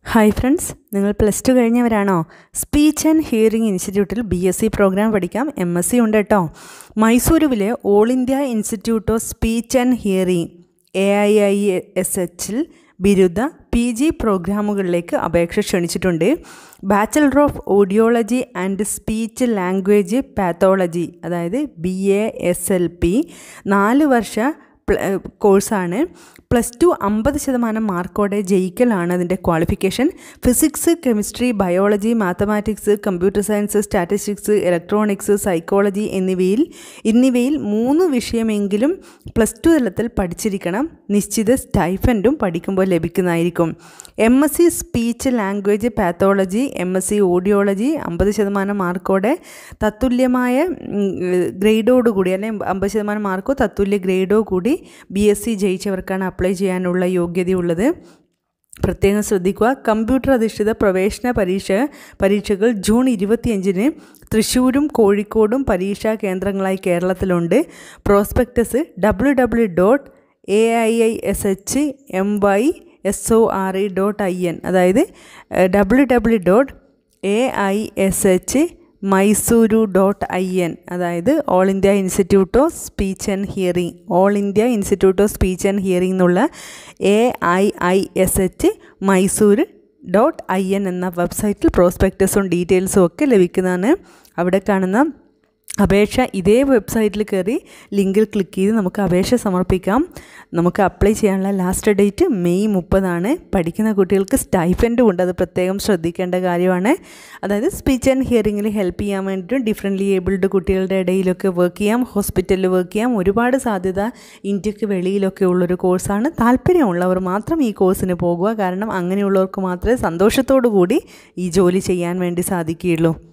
hi friends നിങ്ങൾ plus two കഴിഞ്ഞവരാണോ speech and hearing ഇൻസ്റ്റിറ്റ്യൂട്ടിൽ ബി എസ് സി പ്രോഗ്രാം പഠിക്കാം എം എസ് സി ഉണ്ട് കേട്ടോ മൈസൂരുവിലെ all India institute of speech and hearing A I I S എച്ചിൽ ബിരുദ പി ജി പ്രോഗ്രാമുകളിലേക്ക് അപേക്ഷ ക്ഷണിച്ചിട്ടുണ്ട് bachelor of audiology and speech language pathology അതായത് B A S L P നാല് വർഷ കോഴ്സാണ് പ്ലസ് ടു അമ്പത് ശതമാനം മാർക്കോടെ ജയിക്കലാണ് അതിൻ്റെ qualification physics chemistry biology mathematics computer science statistics electronics psychology എന്നിവയിൽ എന്നിവയിൽ മൂന്ന് വിഷയമെങ്കിലും പ്ലസ് ടു തലത്തിൽ പഠിച്ചിരിക്കണം നിശ്ചിത സ്റ്റൈഫൻറ്റും പഠിക്കുമ്പോൾ ലഭിക്കുന്നതായിരിക്കും M S C speech language pathology M S C audiology അമ്പത് ശതമാനം മാർക്കോടെ തത്തുല്യമായ ഗ്രേഡോടുകൂടി അല്ലെങ്കിൽ അമ്പത് ശതമാനം മാർക്കോ തത്തുല്യ ഗ്രേഡോ കൂടി ബി എസ് സി ജയിച്ചവർക്കാണ് അപ്ലൈ ചെയ്യാനുള്ള യോഗ്യതയുള്ളത് പ്രത്യേകം ശ്രദ്ധിക്കുക കമ്പ്യൂട്ടർ അധിഷ്ഠിത പ്രവേശന പരീക്ഷ പരീക്ഷകൾ ജൂൺ ഇരുപത്തിയഞ്ചിന് തൃശ്ശൂരും കോഴിക്കോടും പരീക്ഷാ കേന്ദ്രങ്ങളായി കേരളത്തിലുണ്ട് prospectus W W dot A I I S H M Y S O R E dot I N അതായത് W W dot A I S H Mysuru dot I N അതായത് all India institute of speech and hearing all India institute of speech and hearing എന്നുള്ള A I I S H Mysore dot I N എന്ന വെബ്സൈറ്റിൽ പ്രോസ്പെക്ടസും ഡീറ്റെയിൽസും ഒക്കെ ലഭിക്കുന്നതാണ് അവിടെ കാണുന്ന അപേക്ഷ ഇതേ വെബ്സൈറ്റിൽ കയറി ലിങ്കിൽ ക്ലിക്ക് ചെയ്ത് നമുക്ക് അപേക്ഷ സമർപ്പിക്കാം നമുക്ക് അപ്ലൈ ചെയ്യാനുള്ള ലാസ്റ്റ് ഡേറ്റ് മെയ് മുപ്പതാണ് പഠിക്കുന്ന കുട്ടികൾക്ക് സ്റ്റൈഫൻറ്റും ഉണ്ട് അത് പ്രത്യേകം ശ്രദ്ധിക്കേണ്ട കാര്യമാണ് അതായത് സ്പീച്ച് ആൻഡ് ഹിയറിങ്ങിൽ ഹെൽപ്പ് ചെയ്യാൻ വേണ്ടിയിട്ടും ഡിഫറെൻ്റ്ലി ഏബിൾഡ് കുട്ടികളുടെ ഇടയിലൊക്കെ വർക്ക് ചെയ്യാം ഹോസ്പിറ്റലിൽ വർക്ക് ചെയ്യാം ഒരുപാട് സാധ്യത ഇന്ത്യക്ക് വെളിയിലൊക്കെ ഉള്ളൊരു കോഴ്സാണ് താല്പര്യമുള്ളവർ മാത്രം ഈ കോഴ്സിന് പോകുക കാരണം അങ്ങനെയുള്ളവർക്ക് മാത്രമേ സന്തോഷത്തോടു കൂടി ഈ ജോലി ചെയ്യാൻ വേണ്ടി സാധിക്കുകയുള്ളൂ